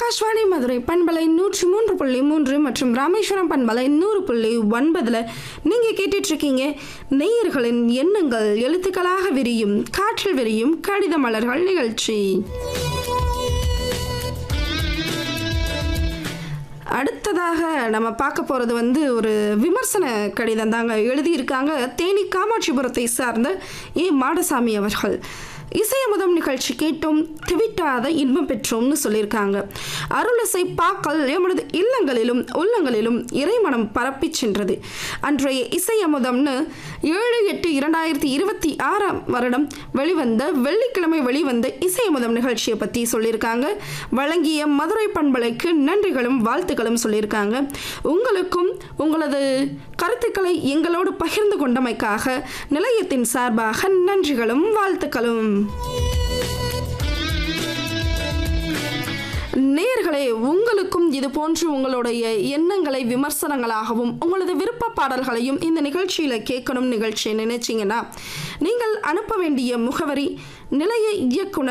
ஆகாஷ்வாணி மதுரை பண்பலை நூற்றி மூன்று புள்ளி மூன்று மற்றும் ராமேஸ்வரம் பண்பலை நூறு புள்ளி ஒன்பதுல நீங்க கேட்டுட்டு இருக்கீங்க நேயர்களின் எண்ணங்கள் எழுத்துக்களாக விரியும் காற்றில் விரியும் கடித மலர்கள் நிகழ்ச்சி அடுத்ததாக நம்ம பார்க்க போகிறது வந்து ஒரு விமர்சன கடிதம் தாங்க எழுதியிருக்காங்க தேனி காமாட்சிபுரத்தை சார்ந்த ஏ மாடசாமி அவர்கள் இசையமுதம் நிகழ்ச்சி கேட்டோம் திவிட்டாத இன்பம் பெற்றோம்னு சொல்லியிருக்காங்க அருளிசை பாக்கள் எமது இல்லங்களிலும் உள்ளங்களிலும் இறைமனம் பரப்பி சென்றது அன்றைய இசையமுதம்னு ஏழு எட்டு இரண்டாயிரத்தி இருபத்தி ஆறாம் வருடம் வெளிவந்த வெள்ளிக்கிழமை வெளிவந்த இசையமுதம் நிகழ்ச்சியை பற்றி சொல்லியிருக்காங்க வழங்கிய மதுரை பண்பலைக்கு நன்றிகளும் வாழ்த்துக்களும் சொல்லியிருக்காங்க உங்களுக்கும் உங்களது கருத்துக்களை எங்களோடு பகிர்ந்து கொண்டமைக்காக நிலையத்தின் சார்பாக நன்றிகளும் வாழ்த்துக்களும் நேர்களே உங்களுக்கும் இது போன்று உங்களுடைய எண்ணங்களை விமர்சனங்களாகவும் உங்களது விருப்ப பாடல்களையும் இந்த நிகழ்ச்சியில் கேட்கணும் நிகழ்ச்சியை நினைச்சீங்கன்னா நீங்கள் அனுப்ப வேண்டிய முகவரி நிலைய இயக்குனர்